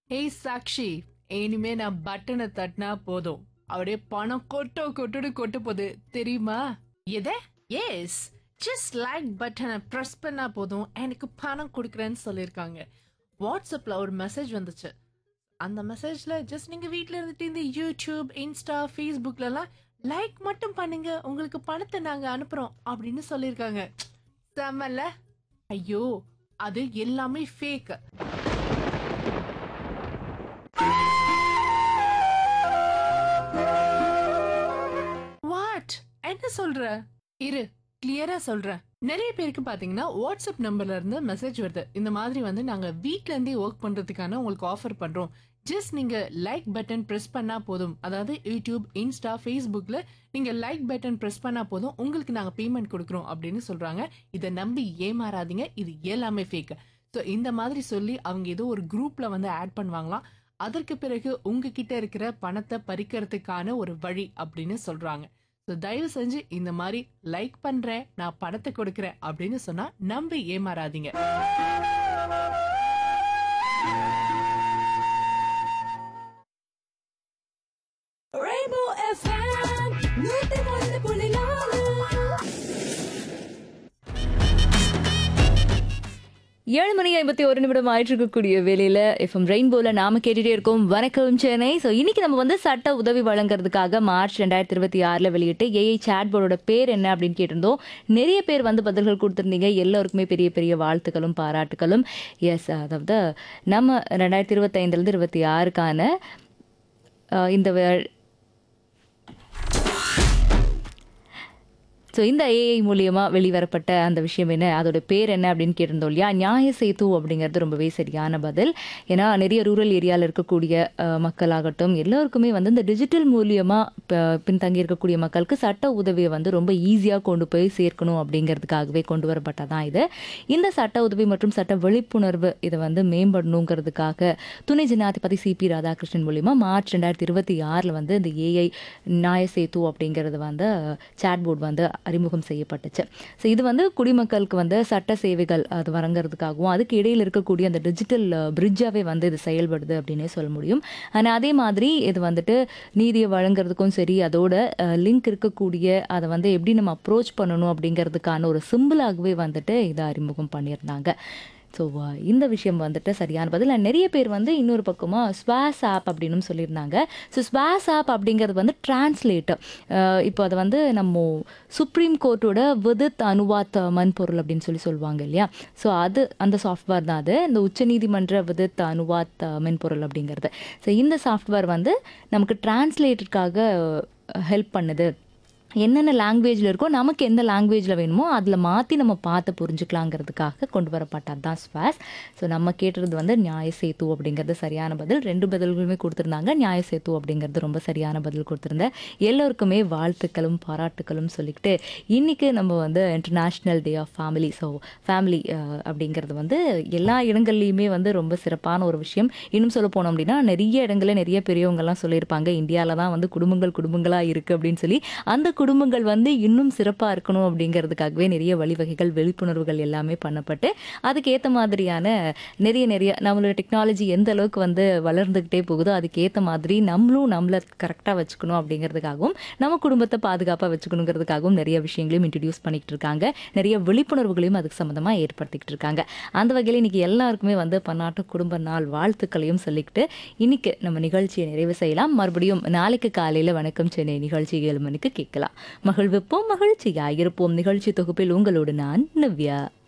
ஏய் சாக்ஷி இனிமே நான் பட்டனை தட்டினா போதும் அப்படியே பணம் கொட்டோ கொட்டுன்னு கொட்ட போகுது தெரியுமா எதை எஸ் ஜஸ்ட் லைக் பட்டனை ப்ரெஸ் பண்ணா போதும் எனக்கு பணம் கொடுக்குறேன்னு சொல்லியிருக்காங்க வாட்ஸ்அப்ல ஒரு மெசேஜ் வந்துச்சு அந்த மெசேஜ்ல ஜஸ்ட் நீங்க வீட்ல இருந்துட்டு இந்த யூடியூப் இன்ஸ்டா ஃபேஸ்புக்லலாம் லைக் மட்டும் பண்ணுங்க உங்களுக்கு பணத்தை நாங்க அனுப்புறோம் அப்படின்னு சொல்லியிருக்காங்க செம்மல்ல ஐயோ அது எல்லாமே ஃபேக் வாட் என்ன சொல்ற இரு கிளியரா சொல்றேன் நிறைய பேருக்கு பாத்தீங்கன்னா வாட்ஸ்அப் நம்பர்ல இருந்து மெசேஜ் வருது இந்த மாதிரி வந்து நாங்க வீட்ல இருந்தே ஒர்க் பண்றதுக்கான உங்களுக்கு ஆஃபர் பண்றோம் ஜஸ்ட் நீங்க லைக் பட்டன் பிரஸ் பண்ணா போதும் அதாவது யூடியூப் இன்ஸ்டா ஃபேஸ்புக்ல நீங்க லைக் பட்டன் பிரஸ் பண்ணா போதும் உங்களுக்கு நாங்க பேமெண்ட் கொடுக்குறோம் அப்படின்னு சொல்றாங்க இதை நம்பி ஏமாறாதீங்க இது எல்லாமே ஃபேக் ஸோ இந்த மாதிரி சொல்லி அவங்க ஏதோ ஒரு குரூப்ல வந்து ஆட் பண்ணுவாங்களாம் அதற்கு பிறகு உங்ககிட்ட இருக்கிற பணத்தை பறிக்கிறதுக்கான ஒரு வழி அப்படின்னு சொல்றாங்க ஸோ தயவு செஞ்சு இந்த மாதிரி லைக் பண்றேன் நான் பணத்தை கொடுக்குறேன் அப்படின்னு சொன்னா நம்பி ஏமாறாதீங்க Rainbow FM, நூத்தி ஒன்று புள்ளி நாலு ஏழு மணி ஐம்பத்தி ஒரு நிமிடம் ஆயிட்டு இருக்கக்கூடிய வேலையில எஃப்எம் ரெயின்போல நாம கேட்டுட்டே இருக்கோம் வணக்கம் சென்னை ஸோ இன்னைக்கு நம்ம வந்து சட்ட உதவி வழங்குறதுக்காக மார்ச் ரெண்டாயிரத்தி இருபத்தி ஆறுல வெளியிட்டு ஏஐ சாட்போர்டோட பேர் என்ன அப்படின்னு கேட்டிருந்தோம் நிறைய பேர் வந்து பதில்கள் கொடுத்துருந்தீங்க எல்லோருக்குமே பெரிய பெரிய வாழ்த்துக்களும் பாராட்டுகளும் எஸ் அதாவது நம்ம ரெண்டாயிரத்தி இருபத்தைந்துலேருந்து இருபத்தி ஆறுக்கான அஹ், இந்த வே- ஸோ இந்த ஏஐ மூலியமா வெளிவரப்பட்ட அந்த விஷயம் என்ன அதோட பேர் என்ன அப்படின்னு கேட்டிருந்தோம் இல்லையா நியாய சேது அப்படிங்கிறது ரொம்பவே சரியான பதில் ஏன்னா நிறைய ரூரல் ஏரியாவில் இருக்கக்கூடிய அஹ், மக்களாகட்டும் எல்லோருக்குமே வந்து இந்த டிஜிட்டல் மூலியமா ப- பின்தங்கி இருக்கக்கூடிய மக்களுக்கு சட்ட உதவியை வந்து ரொம்ப ஈஸியாக கொண்டு போய் சேர்க்கணும் அப்படிங்கிறதுக்காகவே கொண்டு வரப்பட்டதான் இது இந்த சட்ட உதவி மற்றும் சட்ட விழிப்புணர்வு இதை வந்து மேம்படணுங்கிறதுக்காக துணை ஜனாதிபதி சிபி ராதாகிருஷ்ணன் மூலியமா மார்ச் ரெண்டாயிரத்தி இருபத்தி ஆறில் வந்து இந்த ஏஐ நியாய சேது அப்படிங்கிறது வந்து சாட் போர்டு வந்து அறிமுகம் செய்யப்பட்டுச்சு ஸோ இது வந்து குடிமக்களுக்கு வந்து சட்ட சேவைகள் அது வழங்குறதுக்காகவும் அதுக்கு இடையில் இருக்கக்கூடிய அந்த டிஜிட்டல் பிரிட்ஜாவே வந்து இது செயல்படுது அப்படின்னே சொல்ல முடியும் ஆனால் அதே மாதிரி இது வந்துட்டு நீதியை வழங்குறதுக்கும் சரி அதோட லிங்க் இருக்கக்கூடிய அதை வந்து எப்படி நம்ம அப்ரோச் பண்ணணும் அப்படிங்கிறதுக்கான ஒரு சிம்பிளாகவே வந்துட்டு இதை அறிமுகம் பண்ணியிருந்தாங்க ஸோ இந்த விஷயம் வந்துட்டு சரியான பதில் and நிறைய பேர் வந்து இன்னொரு பக்கமாக ஸ்வாஸ் ஆப் அப்படின்னு சொல்லியிருந்தாங்க ஸோ ஸ்வாஸ் ஆப் அப்படிங்கிறது வந்து டிரான்ஸ்லேட் இப்போ அதை வந்து நம்ம சுப்ரீம் கோர்ட்டோட விதித் அனுவாத் மன்பொருள் அப்படின்னு சொல்லி சொல்லுவாங்க இல்லையா ஸோ அது அந்த சாஃப்ட்வேர் தான் அது இந்த உச்சநீதிமன்ற விதித் அனுவாத் மென்பொருள் அப்படிங்கிறது ஸோ இந்த சாஃப்ட்வேர் வந்து நமக்கு டிரான்ஸ்லேட்டருக்காக ஹெல்ப் பண்ணுது என்னென்ன லாங்குவேஜில் இருக்கோ நமக்கு எந்த லாங்குவேஜில் வேணுமோ அதில் மாற்றி நம்ம பார்த்து புரிஞ்சுக்கலாங்கிறதுக்காக கொண்டு வரப்பட்டது தான் ஸ்வாஸ் ஸோ நம்ம கேட்டுறது வந்து நியாய சேத்து அப்படிங்கிறது சரியான பதில் ரெண்டு பதில்களுமே கொடுத்துருந்தாங்க நியாய சேத்து அப்படிங்கிறது ரொம்ப சரியான பதில் கொடுத்துருந்தேன் எல்லோருக்குமே வாழ்த்துக்களும் பாராட்டுக்களும் சொல்லிக்கிட்டு இன்றைக்கி நம்ம வந்து international day of family so family அப்படிங்கிறது வந்து எல்லா இடங்கள்லையுமே வந்து ரொம்ப சிறப்பான ஒரு விஷயம் இன்னும் சொல்ல போனோம் அப்படின்னா நிறைய இடங்களில் நிறைய பெரியவங்கெல்லாம் சொல்லியிருப்பாங்க இந்தியாவில் தான் வந்து குடும்பங்கள் குடும்பங்களாக இருக்குது அப்படின்னு சொல்லி அந்த குடும்பங்கள் வந்து இன்னும் சிறப்பாக இருக்கணும் அப்படிங்கிறதுக்காகவே நிறைய வழிவகைகள் விழிப்புணர்வுகள் எல்லாமே பண்ணப்பட்டு அதுக்கேற்ற மாதிரியான நிறைய நிறைய நம்மளோட டெக்னாலஜி எந்த அளவுக்கு வந்து வளர்ந்துக்கிட்டே போகுதோ அதுக்கேற்ற மாதிரி நம்மளும் நம்மளை கரெக்டாக வச்சுக்கணும் அப்படிங்கிறதுக்காகவும் நம்ம குடும்பத்தை பாதுகாப்பாக வச்சுக்கணுங்கிறதுக்காகவும் நிறைய விஷயங்களையும் இன்ட்ரடியூஸ் பண்ணிக்கிட்டு இருக்காங்க நிறைய விழிப்புணர்வுகளையும் அதுக்கு சம்மந்தமாக ஏற்படுத்திக்கிட்டு இருக்காங்க அந்த வகையில் இன்னைக்கு எல்லாருக்குமே வந்து பன்னாட்டு குடும்ப நாள் வாழ்த்துக்களையும் சொல்லிக்கிட்டு இன்னைக்கு நம்ம நிகழ்ச்சியை நிறைவு செய்யலாம் மறுபடியும் நாளைக்கு காலையில் வணக்கம் சென்னை நிகழ்ச்சி ஏழு மணிக்கு கேட்கலாம் மகிழ்விப்போம் மகிழ்ச்சியாயிருப்போம் நிகழ்ச்சி தொகுப்பில் உங்களோடு நான் நவ்யா